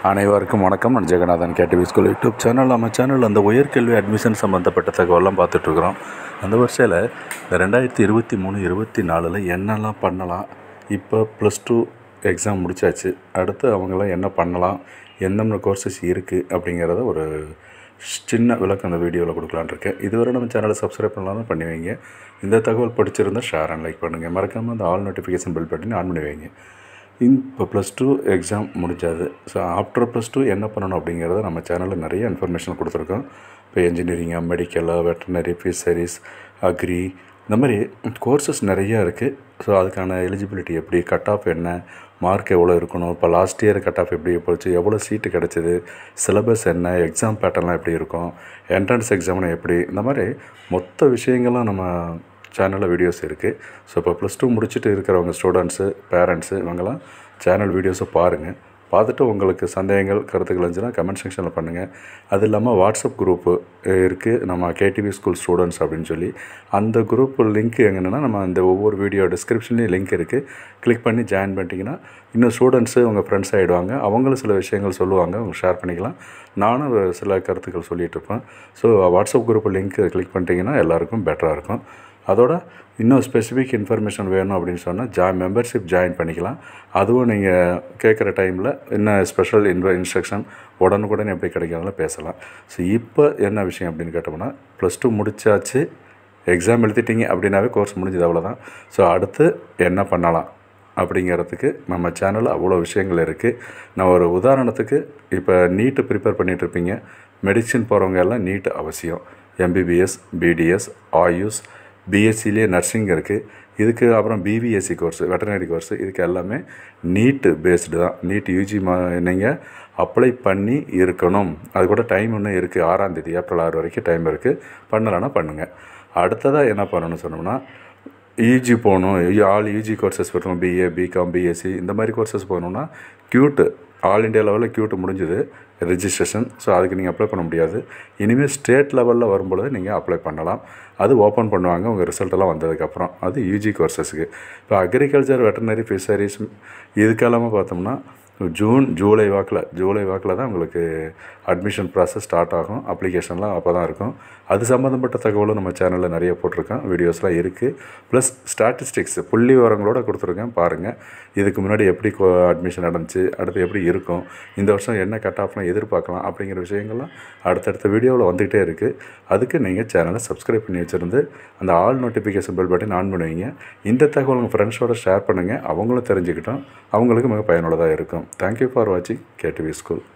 அனைவருக்கும் வணக்கம் நான் Jeganathan KTV school YouTube channel நம்ம சேனல் அந்த உயர்கல்வி அட்மிஷன் சம்மந்தப்பட்ட தகவலாம் பார்த்துட்ருக்குறோம் அந்த வருஷத்தில் இந்த ரெண்டாயிரத்தி இருபத்தி மூணு இருபத்தி நாலில் என்னெல்லாம் பண்ணலாம் இப்போ ப்ளஸ் டூ எக்ஸாம் முடிச்சாச்சு அடுத்து அவங்களாம் என்ன பண்ணலாம் எந்தெந்த கோர்சஸ் இருக்குது அப்படிங்கிறத ஒரு சின்ன விளக்கம் அந்த வீடியோவில் கொடுக்கலான்னு இருக்கேன் இதுவரை நம்ம சேனலை சப்ஸ்கிரைப் பண்ணலாம் பண்ணி வைங்க இந்த தகவல் பிடிச்சிருந்தால் ஷேர் அண்ட் லைக் பண்ணுங்கள் மறக்காமல் அந்த ஆல் நோட்டிஃபிகேஷன் பில் பட்டனை ஆன் பண்ணி வைங்க இப்போ ப்ளஸ் டூ எக்ஸாம் முடிஞ்சாது ஸோ ஆஃப்டர் ப்ளஸ் டூ என்ன பண்ணணும் அப்படிங்கிறத நம்ம சேனலில் நிறைய இன்ஃபர்மேஷன் கொடுத்துருக்கோம் இப்போ இன்ஜினியரிங்காக மெடிக்கலாக வெட்டனரி ஃபிஷரிஸ் அக்ரி இந்த மாதிரி கோர்சஸ் நிறையா இருக்குது ஸோ அதுக்கான எலிஜிபிலிட்டி எப்படி கட் ஆஃப் என்ன மார்க் எவ்வளோ இருக்கணும் இப்போ லாஸ்ட் இயர் கட் ஆஃப் எப்படி போச்சு எவ்வளோ சீட்டு கிடச்சிது சிலபஸ் என்ன எக்ஸாம் பேட்டர்ன்லாம் எப்படி இருக்கும் என்ட்ரன்ஸ் எக்ஸாம்னா எப்படி இந்த மாதிரி மொத்த விஷயங்களும் நம்ம சேனலில் வீடியோஸ் இருக்குது ஸோ இப்போ ப்ளஸ் டூ முடிச்சுட்டு இருக்கிறவங்க ஸ்டூடெண்ட்ஸு பேரண்ட்ஸு இவங்கெல்லாம் சேனல் வீடியோஸை பாருங்கள் பார்த்துட்டு உங்களுக்கு சந்தேகங்கள் கருத்துக்கள் இருந்துச்சுன்னா கமெண்ட் செக்ஷனில் பண்ணுங்கள் அது இல்லாமல் வாட்ஸ்அப் குரூப்பு இருக்குது நம்ம கேடிவி ஸ்கூல் ஸ்டூடெண்ட்ஸ் அப்படின்னு சொல்லி அந்த குரூப் லிங்க் எங்கன்னா நம்ம அந்த ஒவ்வொரு வீடியோ டிஸ்கிரிப்ஷன்லேயும் லிங்க் இருக்குது கிளிக் பண்ணி ஜாயின் பண்ணிட்டீங்கன்னா இன்னும் ஸ்டூடெண்ட்ஸு உங்கள் ஃப்ரெண்ட்ஸ் ஆகிடுவாங்க அவங்களும் சில விஷயங்கள் சொல்லுவாங்க அவங்க ஷேர் பண்ணிக்கலாம் நானும் சில கருத்துக்கள் சொல்லிகிட்டு இருப்பேன் so WhatsApp group link click பண்ணிட்டீங்கன்னா எல்லாருக்கும் பெட்டராக இருக்கும் அதோட இன்னும் ஸ்பெசிஃபிக் இன்ஃபர்மேஷன் வேணும் அப்படின்னு சொன்னால் ஜா மெம்பர்ஷிப் ஜாயின் பண்ணிக்கலாம் அதுவும் நீங்கள் கேட்குற டைமில் என்ன ஸ்பெஷல் இன்வ இன்ஸ்ட்ரக்ஷன் உடனுக்குடன் எப்படி கிடைக்கிறதுல பேசலாம் ஸோ இப்போ என்ன விஷயம் அப்படின்னு கேட்டோம்னா ப்ளஸ் டூ முடிச்சாச்சு எக்ஸாம் எழுதிட்டீங்க அப்படின்னாவே கோர்ஸ் முடிஞ்சது அவ்வளோதான் ஸோ அடுத்து என்ன பண்ணலாம் அப்படிங்கிறதுக்கு நம்ம சேனலில் அவ்வளோ விஷயங்கள் இருக்குது நான் ஒரு உதாரணத்துக்கு இப்போ நீட்டு ப்ரிப்பேர் பண்ணிகிட்டு இருப்பீங்க மெடிசின் போகிறவங்க எல்லாம் நீட் அவசியம் எம்பிபிஎஸ் பிடிஎஸ் ஆயுஷ் பிஎஸ்சிலே நர்சிங் இருக்குது இதுக்கு அப்புறம் பிவிஎஸ்சி கோர்ஸ் வெட்டனரி கோர்ஸ் இதுக்கு எல்லாமே நீட்டு பேஸ்டு தான் நீட் யூஜி மா நீங்கள் அப்ளை பண்ணி இருக்கணும் அது கூட டைம் இன்னும் இருக்குது ஆறாம் தேதி ஏப்ரல் ஆறு வரைக்கும் டைம் இருக்குது பண்ணலைன்னா பண்ணுங்கள் அடுத்ததாக என்ன பண்ணணும்னு சொன்னோம்னா யூஜி போகணும் ஆல் யூஜி கோர்சஸ் வரணும் பிஏ பிகாம் பிஎஸ்சி இந்த மாதிரி கோர்சஸ் போகணுன்னா க்யூட்டு ஆல் இண்டியா லெவலில் க்யூட்டு முடிஞ்சுது ரெஜிஸ்ட்ரேஷன் ஸோ அதுக்கு நீங்கள் அப்ளை பண்ண முடியாது இனிமேல் ஸ்டேட் லெவலில் வரும்பொழுது நீங்கள் அப்ளை பண்ணலாம் அது ஓப்பன் பண்ணுவாங்க உங்கள் ரிசல்ட்டெல்லாம் வந்ததுக்கப்புறம் அது யூஜி கோர்சஸ்க்கு இப்போ அக்ரிகல்ச்சர் வெட்டனரி ஃபிஷரிஸ் இதுக்கெல்லாமே பார்த்தோம்னா ஜூன் ஜூலை வாக்கில் ஜூலை வாக்கில் தான் உங்களுக்கு அட்மிஷன் ப்ராசஸ் ஸ்டார்ட் ஆகும் அப்ளிகேஷன்லாம் அப்போ தான் இருக்கும் அது சம்மந்தப்பட்ட தகவலும் நம்ம சேனலில் நிறைய போட்டிருக்கேன் வீடியோஸ்லாம் இருக்குது ப்ளஸ் ஸ்டாட்டிஸ்டிக்ஸ் புள்ளி விவரங்களோட கொடுத்துருக்கேன் பாருங்கள் இதுக்கு முன்னாடி எப்படி அட்மிஷன் நடந்துச்சு அடுத்து எப்படி இருக்கும் இந்த வருஷம் என்ன கட் ஆஃப்லாம் எதிர்பார்க்கலாம் அப்படிங்கிற விஷயங்கள்லாம் அடுத்தடுத்த வீடியோவில் வந்துகிட்டே இருக்குது அதுக்கு நீங்கள் சேனலை சப்ஸ்கிரைப் பண்ணி வச்சுருந்து அந்த all notification bell button on பண்ணுவீங்க இந்த தகவல் உங்கள் ஃப்ரெண்ட்ஸோட ஷேர் பண்ணுங்கள் அவங்களும் தெரிஞ்சுக்கிட்டோம் அவங்களுக்கு மிக பயனுள்ளதாக இருக்கும் தேங்க்யூ ஃபார் வாட்சிங் கேடிவி ஸ்கூல்